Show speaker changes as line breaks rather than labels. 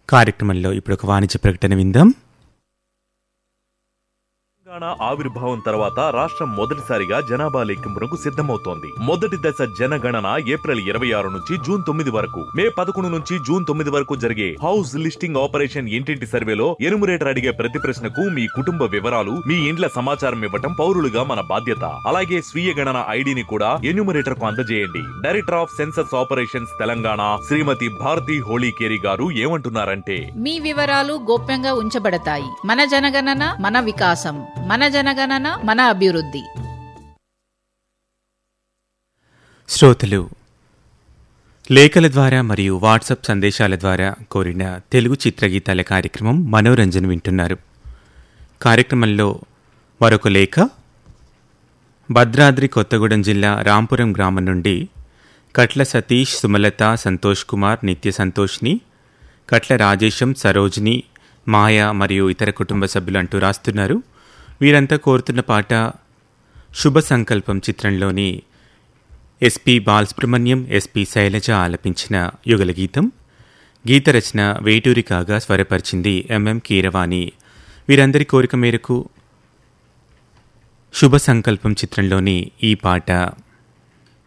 కార్యక్రమంలో ఇప్పుడు ఒక వాణిజ్య ప్రకటన విందాం
తెలంగాణ ఆవిర్భావం తర్వాత రాష్ట్రం మొదటిసారిగా జనాభా లెక్కింపునకు సిద్ధమవుతోంది మొదటి దశ జనగణన ఏప్రిల్ ఇరవై ఆరు నుంచి జూన్ తొమ్మిది వరకు మే పదకొండు నుంచి జూన్ తొమ్మిది వరకు జరిగే హౌస్ లిస్టింగ్ ఆపరేషన్ ఇంటింటి సర్వేలో ఎనుమరేటర్ అడిగే ప్రతి ప్రశ్నకు మీ కుటుంబ వివరాలు మీ ఇండ్ల సమాచారం ఇవ్వటం పౌరులుగా మన బాధ్యత అలాగే స్వీయ గణన ఐడిని కూడా ఎన్యూమరేటర్ కు అందజేయండి director of census operations Telangana Shrimati Bharati Holikeri garu ఏమంటున్నారంటే
మీ వివరాలు గోప్యంగా ఉంచబడతాయి మన జనగణన మన వికాసం మన జనగణన మన అభివృద్ధి
శ్రోతలు లేఖల ద్వారా మరియు వాట్సాప్ సందేశాల ద్వారా కోరిన తెలుగు చిత్రగీతాల కార్యక్రమం మనోరంజన్ వింటున్నారు కార్యక్రమంలో మరొక లేఖ భద్రాద్రి కొత్తగూడెం జిల్లా రాంపురం గ్రామం నుండి కట్ల సతీష్ సుమలత సంతోష్ కుమార్ నిత్య సంతోష్ని కట్ల రాజేశం సరోజిని మాయ మరియు ఇతర కుటుంబ సభ్యులు అంటూ రాస్తున్నారు వీరంతా కోరుతున్న పాట శుభ సంకల్పం చిత్రంలోని ఎస్పి బాలసుబ్రహ్మణ్యం ఎస్పి శైలజ ఆలపించిన యుగల గీతం గీత రచన వేటూరి కాగా స్వరపరిచింది ఎంఎం కీరవాణి వీరందరి కోరిక మేరకు శుభ సంకల్పం చిత్రంలోని ఈ పాట